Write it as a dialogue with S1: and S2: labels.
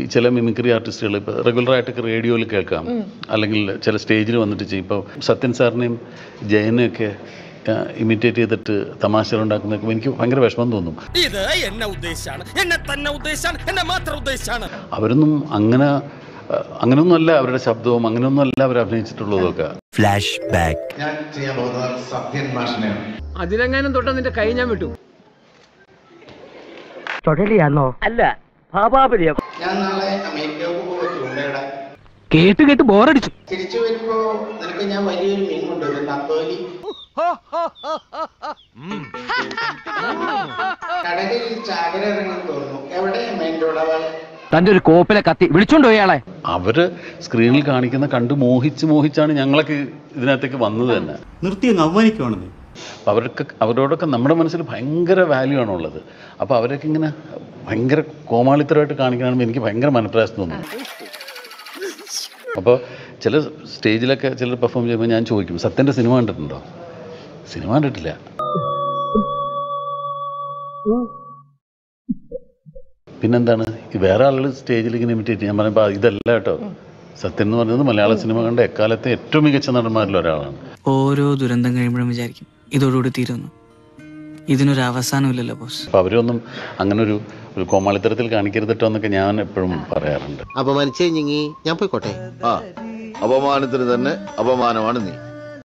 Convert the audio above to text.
S1: ചില മിമിക്രി ആർട്ടിസ്റ്റുകൾ ഇപ്പോൾ റെഗുലറായിട്ടൊക്കെ റേഡിയോയിൽ കേൾക്കാം അല്ലെങ്കിൽ ചില സ്റ്റേജിൽ വന്നിട്ട് ചെയ്യും ഇപ്പോൾ സത്യൻ സാറിനെയും ജയനെയൊക്കെ ഇമിറ്റേറ്റ് ചെയ്തിട്ട് തമാശകൾ ഉണ്ടാക്കുന്നതൊക്കെ എനിക്ക് ഭയങ്കര വിഷമം തോന്നും
S2: ഇത് എന്നെ ഉദ്ദേശാണ് എന്നെ തന്നെ ഉദ്ദേശാണ് എന്നെ മാത്രം ഉദ്ദേശാണ്
S1: അവരൊന്നും അങ്ങനെ ആ, അങ്ങനെയൊന്നുമല്ല അവരുടെ ശബ്ദവും അങ്ങനെയൊന്നുമല്ല അവർ അഭിനയിച്ചിട്ടുള്ളതൊക്കെ
S3: ഫ്ലാഷ് ബാക്ക്
S4: ഞാൻ ചെയ്യാൻ പോകുന്നത് സത്യൻ മാഷിനെയാണ്
S5: അതിലെങ്ങാനും തൊട്ട നിന്റെ കൈ ഞാൻ വിട്ടു
S6: തൊടലിയാണോ അല്ല ഭാപാപരിയം
S4: ഞാൻ നാളെ അമേരിക്കക്ക് പോയി ചൂണ്ടയിടാൻ
S5: കേട്ട് കേട്ട് ബോറടിച്ചു
S4: തിരിച്ചു വരുമ്പോ നിനക്ക് ഞാൻ വലിയൊരു മീൻ കൊണ്ടുവരും നത്തോലി കടലിൽ ചാകര ഇറങ്ങി തോന്നുന്നു എവിടെ മെയിൻ്റെ ഉടവാൾ
S5: തന്റെ ഒരു കോപ്പിലെ കത്തി വിളിച്ചോണ്ട് പോയാളെ
S1: അവര് സ്ക്രീനിൽ കാണിക്കുന്ന കണ്ട് മോഹിച്ച് മോഹിച്ചാണ് ഞങ്ങളൊക്കെ ഇതിനകത്തേക്ക് വന്നത് തന്നെ
S7: നിർത്തി അങ്ങ് അവമാനിക്കുവാണെന്നേ
S1: അപ്പോൾ അവർക്ക് അവരോടൊക്കെ നമ്മുടെ മനസ്സിൽ ഭയങ്കര വാല്യൂ ആണുള്ളത് അപ്പോൾ അവരൊക്കെ ഇങ്ങനെ ഭയങ്കര കോമാളിത്തരമായിട്ട് കാണിക്കണമെന്ന് എനിക്ക് ഭയങ്കര മനപ്രയാസം തോന്നുന്നു അപ്പോൾ ചില സ്റ്റേജിലൊക്കെ ചിലർ പെർഫോം ചെയ്യുമ്പോൾ ഞാൻ ചോദിക്കും സത്യൻ്റെ സിനിമ കണ്ടിട്ടുണ്ടോ സിനിമ കണ്ടിട്ടില്ല പിന്നെന്താണ് ഈ വേറെ ആളുകൾ സ്റ്റേജിൽ ഇങ്ങനെ ഇമിറ്റേറ്റ് ഞാൻ പറയുമ്പോൾ ഇതല്ല കേട്ടോ സത്യൻ എന്ന് പറയുന്നത് മലയാള സിനിമ കണ്ട എക്കാലത്തെ ഏറ്റവും മികച്ച നടന്മാരിൽ ഒരാളാണ്
S8: ഓരോ ദുരന്തം കഴിയുമ്പോഴും വിചാരിക്കും ഇതോടുകൂടി തീരുന്നു ഇതിനൊരു അവസാനമില്ലല്ലോ ബോസ്
S1: അപ്പോൾ അവരൊന്നും അങ്ങനെ ഒരു ഒരു കോമാളിത്തരത്തിൽ കാണിക്കരുത് കേട്ടോ എന്നൊക്കെ ഞാൻ എപ്പോഴും പറയാറുണ്ട്
S3: അപമാനിച്ചേ ഞങ്ങി ഞാൻ പോയിക്കോട്ടെ
S9: ആ അപമാനത്തിന് തന്നെ അപമാനമാണ് നീ